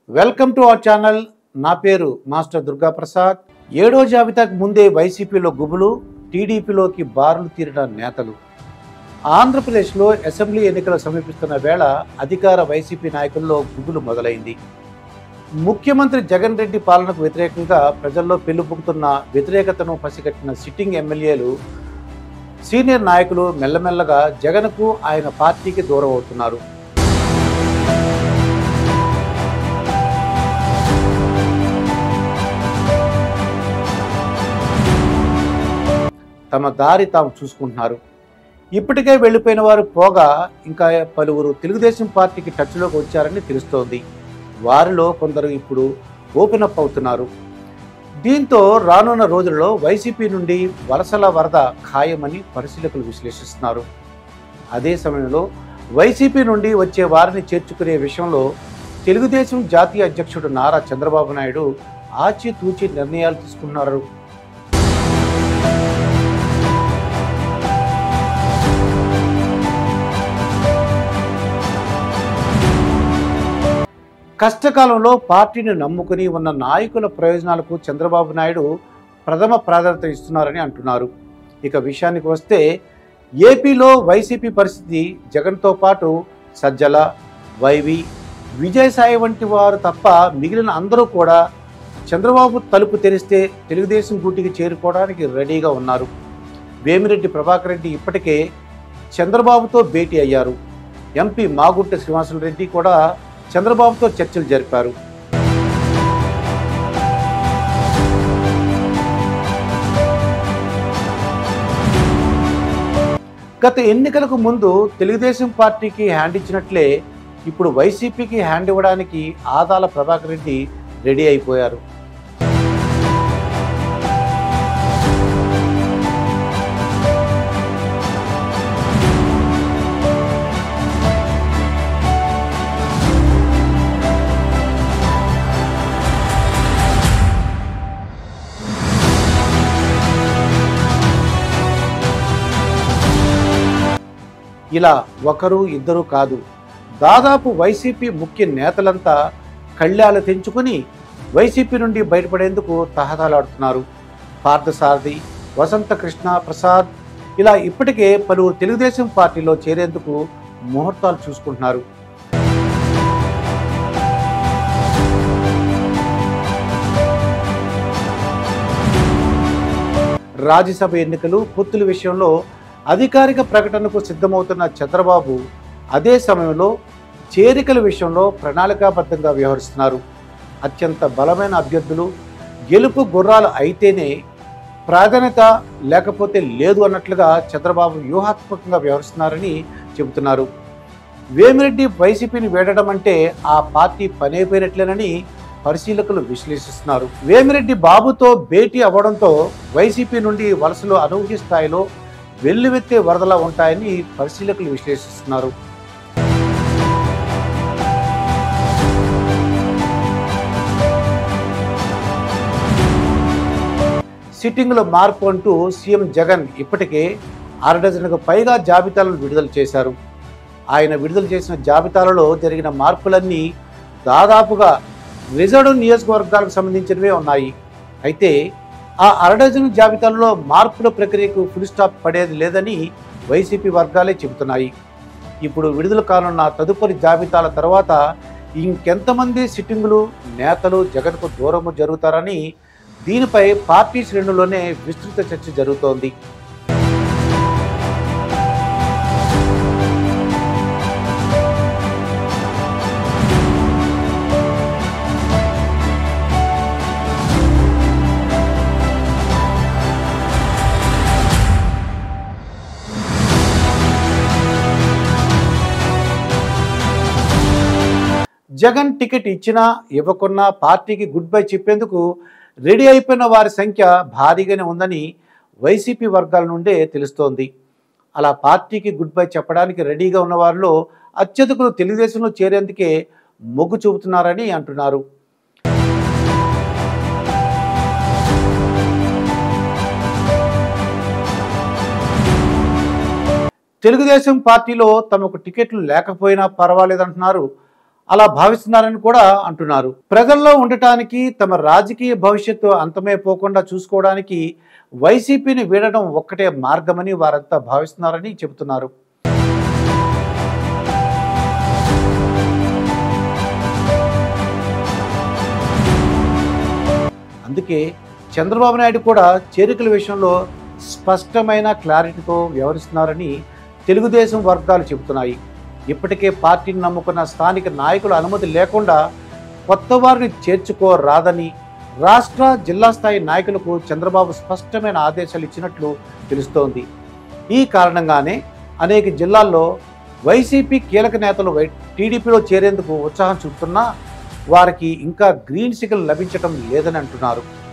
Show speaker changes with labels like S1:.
S1: welcome to our channel నా పేరు master Durga Prasad ఏడో జాబితాకు ముందే వైసీపీలో గుబులు టీడీపీలోకి బారులు తీరిన నేతలు ఆంధ్రప్రదేశ్లో అసెంబ్లీ ఎన్నికలు సమీపిస్తున్న వేళ అధికార వైసీపీ నాయకుల్లో గుబులు మొదలైంది ముఖ్యమంత్రి జగన్ రెడ్డి పాలనకు వ్యతిరేకంగా ప్రజల్లో పెళ్లిపుకుతున్న వ్యతిరేకతను పసిగట్టిన సిట్టింగ్ ఎమ్మెల్యేలు సీనియర్ నాయకులు మెల్లమెల్లగా జగన్కు ఆయన పార్టీకి దూరం అవుతున్నారు తమ దారి తాము చూసుకుంటున్నారు ఇప్పటికే వెళ్ళిపోయిన వారు పోగా ఇంకా పలువురు తెలుగుదేశం పార్టీకి టచ్లోకి వచ్చారని తెలుస్తోంది వారిలో కొందరు ఇప్పుడు ఓపెన్ అప్ అవుతున్నారు దీంతో రానున్న రోజుల్లో వైసీపీ నుండి వలసల వరద ఖాయమని పరిశీలకులు విశ్లేషిస్తున్నారు అదే సమయంలో వైసీపీ నుండి వచ్చే వారిని చేర్చుకునే విషయంలో తెలుగుదేశం జాతీయ అధ్యక్షుడు నారా చంద్రబాబు నాయుడు ఆచితూచి నిర్ణయాలు తీసుకున్నారు కష్టకాలంలో పార్టీని నమ్ముకుని ఉన్న నాయకుల ప్రయోజనాలకు చంద్రబాబు నాయుడు ప్రథమ ప్రాధాన్యత ఇస్తున్నారని అంటున్నారు ఇక విషయానికి వస్తే ఏపీలో వైసీపీ పరిస్థితి జగన్తో పాటు సజ్జల వైవి విజయసాయి వంటి వారు తప్ప మిగిలిన అందరూ కూడా చంద్రబాబు తలుపు తెరిస్తే తెలుగుదేశం గూటికి చేరుకోవడానికి రెడీగా ఉన్నారు వేమిరెడ్డి ప్రభాకర్ రెడ్డి ఇప్పటికే చంద్రబాబుతో భేటీ అయ్యారు ఎంపీ మాగుంట శ్రీనివాసరెడ్డి కూడా చంద్రబాబుతో చర్చలు జరిపారు గత ఎన్నికలకు ముందు తెలుగుదేశం పార్టీకి హ్యాండ్ ఇచ్చినట్లే ఇప్పుడు వైసీపీకి హ్యాండ్ ఇవ్వడానికి ఆదాల ప్రభాకర్ రెడ్డి రెడీ అయిపోయారు ఇలా ఒకరు ఇద్దరు కాదు దాదాపు వైసీపీ ముఖ్య నేతలంతా కళ్యాలు తెంచుకుని వైసీపీ నుండి బయటపడేందుకు తహతలాడుతున్నారు పార్థసారథి వసంత కృష్ణ ప్రసాద్ ఇలా ఇప్పటికే పలువురు తెలుగుదేశం పార్టీలో చేరేందుకు ముహూర్తాలు చూసుకుంటున్నారు రాజ్యసభ ఎన్నికలు పొత్తుల విషయంలో అధికారిక ప్రకటనకు సిద్ధమవుతున్న చంద్రబాబు అదే సమయంలో చేరికల విషయంలో ప్రణాళికాబద్ధంగా వ్యవహరిస్తున్నారు అత్యంత బలమైన అభ్యర్థులు గెలుపు గుర్రాలు అయితేనే ప్రాధాన్యత లేకపోతే లేదు అన్నట్లుగా చంద్రబాబు వ్యూహాత్మకంగా వ్యవహరిస్తున్నారని చెబుతున్నారు వేమిరెడ్డి వైసీపీని వేడడం అంటే ఆ పార్టీ పనైపోయినట్లేనని పరిశీలకులు విశ్లేషిస్తున్నారు వేమిరెడ్డి బాబుతో భేటీ అవ్వడంతో వైసీపీ నుండి వలసలు అనూహ్య స్థాయిలో వెల్లువెత్తే వరదలా ఉంటాయని పరిశీలకులు విశ్లేషిస్తున్నారు సిట్టింగ్లో మార్పు అంటూ సీఎం జగన్ ఇప్పటికే అర డజన్కు పైగా జాబితాలను విడుదల చేశారు ఆయన విడుదల చేసిన జాబితాలలో జరిగిన మార్పులన్నీ దాదాపుగా రిజర్వ్ నియోజకవర్గాలకు సంబంధించినవే ఉన్నాయి అయితే ఆ అరడజను జాబితాలలో మార్పుల ప్రక్రియకు ఫుల్ స్టాప్ పడేది లేదని వైసీపీ వర్గాలే చెబుతున్నాయి ఇప్పుడు విడుదల కానున్న తదుపరి జాబితాల తర్వాత ఇంకెంతమంది సిట్టింగులు నేతలు జగన్కు దూరము జరుగుతారని దీనిపై పార్టీ శ్రేణుల్లోనే విస్తృత చర్చ జరుగుతోంది జగన్ టికెట్ ఇచ్చినా ఇవ్వకున్నా పార్టీకి గుడ్ బై చెప్పేందుకు రెడీ అయిపోయిన వారి సంఖ్య భారీగానే ఉందని వైసీపీ వర్గాల నుండే తెలుస్తోంది అలా పార్టీకి గుడ్ బై చెప్పడానికి రెడీగా ఉన్న వారిలో అత్యధికులు తెలుగుదేశంలో చేరేందుకే మొగ్గు చూపుతున్నారని అంటున్నారు తెలుగుదేశం పార్టీలో తమకు టికెట్లు లేకపోయినా పర్వాలేదంటున్నారు అలా భావిస్తున్నారని కూడా అంటున్నారు ప్రజల్లో ఉండటానికి తమ రాజకీయ భవిష్యత్తు అంతమైపోకుండా చూసుకోవడానికి వైసీపీని వీడడం ఒక్కటే మార్గమని వారంతా భావిస్తున్నారని చెబుతున్నారు అందుకే చంద్రబాబు నాయుడు కూడా చేరికల విషయంలో స్పష్టమైన క్లారిటీతో వ్యవహరిస్తున్నారని తెలుగుదేశం వర్గాలు చెబుతున్నాయి ఇప్పటికే పార్టీని నమ్ముకున్న స్థానిక నాయకుల అనుమతి లేకుండా కొత్త వారిని చేర్చుకోరాదని రాష్ట్ర జిల్లా స్థాయి నాయకులకు చంద్రబాబు స్పష్టమైన ఆదేశాలు ఇచ్చినట్లు తెలుస్తోంది ఈ కారణంగానే అనేక జిల్లాల్లో వైసీపీ కీలక నేతలు వై టీడీపీలో చేరేందుకు ఉత్సాహం చూపుతున్నా వారికి ఇంకా గ్రీన్ సిగ్నల్ లభించడం లేదని అంటున్నారు